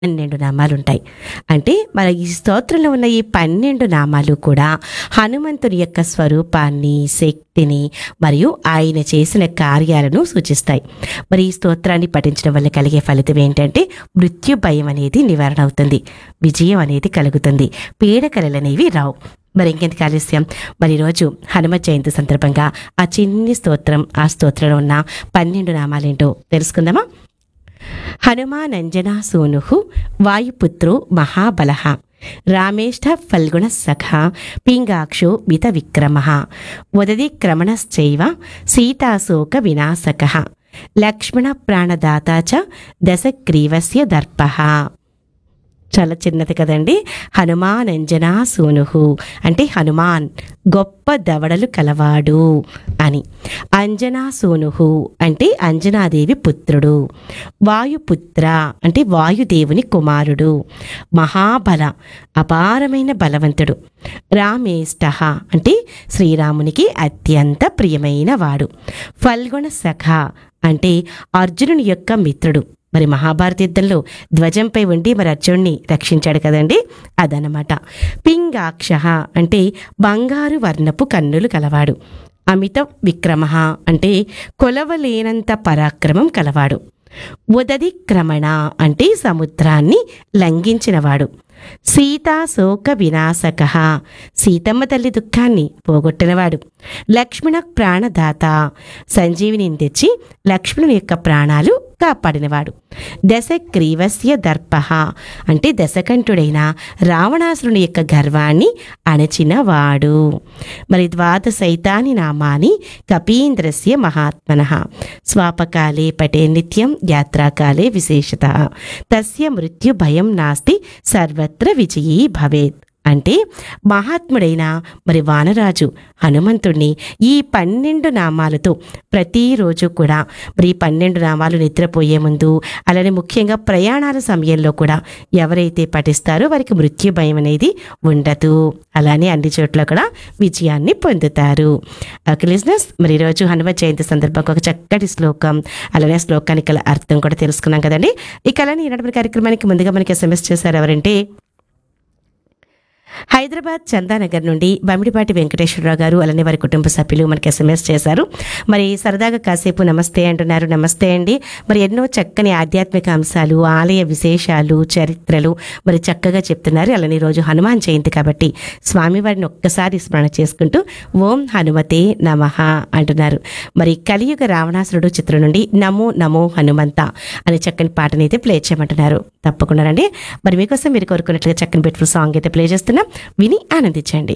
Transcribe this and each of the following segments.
పన్నెండు నామాలు ఉంటాయి అంటే మన ఈ స్తోత్రంలో ఉన్న ఈ పన్నెండు నామాలు కూడా హనుమంతుని యొక్క స్వరూపాన్ని శక్తిని మరియు ఆయన చేసిన కార్యాలను సూచిస్తాయి మరి ఈ స్తోత్రాన్ని పఠించడం వల్ల కలిగే ఫలితం ఏంటంటే మృత్యు భయం అనేది నివారణ అవుతుంది విజయం అనేది కలుగుతుంది పీడకలలు అనేవి రావు మరి ఇంకెందుకు ఆలస్యం మరి ఈరోజు హనుమ జయంతి సందర్భంగా ఆ చిన్ని స్తోత్రం ఆ స్తోత్రంలో ఉన్న పన్నెండు నామాలేంటో తెలుసుకుందామా హనుమానంజనా సూను వాయుపుత్రో మహాబల రామేష్ఠ ఫల్గుణ సఖ పింగాక్షో మిత విక్రమ వదది క్రమణశ్చైవ సీతాశోక వినాశక లక్ష్మణ ప్రాణదాత చ దశగ్రీవస్య దర్ప చాలా చిన్నది కదండి హనుమాన్ అంజనా సూనుహు అంటే హనుమాన్ గొప్ప దవడలు కలవాడు అని అంజనా సూనుహు అంటే అంజనాదేవి పుత్రుడు వాయుపుత్ర అంటే వాయుదేవుని కుమారుడు మహాబల అపారమైన బలవంతుడు రామేష్ట అంటే శ్రీరామునికి అత్యంత ప్రియమైన వాడు ఫల్గుణ సఖ అంటే అర్జునుని యొక్క మిత్రుడు మరి మహాభారత యుద్ధంలో ధ్వజంపై ఉండి మరి అర్జునుడిని రక్షించాడు కదండి అదనమాట పింగాక్ష అంటే బంగారు వర్ణపు కన్నులు కలవాడు అమిత విక్రమ అంటే కొలవలేనంత పరాక్రమం కలవాడు ఉదది క్రమణ అంటే సముద్రాన్ని లంఘించినవాడు సీతాశోక వినాశక సీతమ్మ తల్లి దుఃఖాన్ని పోగొట్టినవాడు లక్ష్మణ ప్రాణదాత సంజీవిని తెచ్చి లక్ష్మణుని యొక్క ప్రాణాలు కాపాడినవాడు దశగ్రీవస్య దర్ప అంటే దశకంఠుడైన రావణాసురుని యొక్క గర్వాన్ని అణచినవాడు మరి ద్వాదశైతాని నామాని కపీంద్రస్య మహాత్మన స్వాపకాలే పటే నిత్యం యాత్రాకాలే విశేషత తస్య మృత్యు భయం నాస్తి సర్వత్ర విజయీ భవేత్ అంటే మహాత్ముడైన మరి వానరాజు హనుమంతుణ్ణి ఈ పన్నెండు నామాలతో ప్రతిరోజు కూడా మరి ఈ పన్నెండు నామాలు నిద్రపోయే ముందు అలానే ముఖ్యంగా ప్రయాణాల సమయంలో కూడా ఎవరైతే పఠిస్తారో వారికి మృత్యు భయం అనేది ఉండదు అలానే అన్ని చోట్ల కూడా విజయాన్ని పొందుతారు ఓకే లిజినెస్ మరి ఈరోజు హనుమ జయంతి సందర్భంగా ఒక చక్కటి శ్లోకం అలానే ఆ శ్లోకానికి గల అర్థం కూడా తెలుసుకున్నాం కదండి ఇక అలానే ఈనాటి కార్యక్రమానికి ముందుగా మనకి ఎస్ఎంఎస్ చేశారు ఎవరంటే హైదరాబాద్ చందానగర్ నుండి బమిడిపాటి వెంకటేశ్వరరావు గారు అలానే వారి కుటుంబ సభ్యులు మనకి ఎస్ఎంఎస్ చేశారు మరి సరదాగా కాసేపు నమస్తే అంటున్నారు నమస్తే అండి మరి ఎన్నో చక్కని ఆధ్యాత్మిక అంశాలు ఆలయ విశేషాలు చరిత్రలు మరి చక్కగా చెప్తున్నారు అలానే ఈరోజు హనుమాన్ జయంతి కాబట్టి స్వామివారిని ఒక్కసారి స్మరణ చేసుకుంటూ ఓం హనుమతే నమః అంటున్నారు మరి కలియుగ రావణాసురుడు చిత్రం నుండి నమో నమో హనుమంత అనే చక్కని పాటని అయితే ప్లే చేయమంటున్నారు తప్పకుండా రండి మరి మీకోసం మీరు కోరుకున్నట్లుగా చక్కని బ్యూటిఫుల్ సాంగ్ అయితే ప్లే చేస్తున్నాం విని ఆనందించండి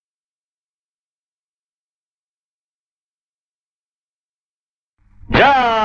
జై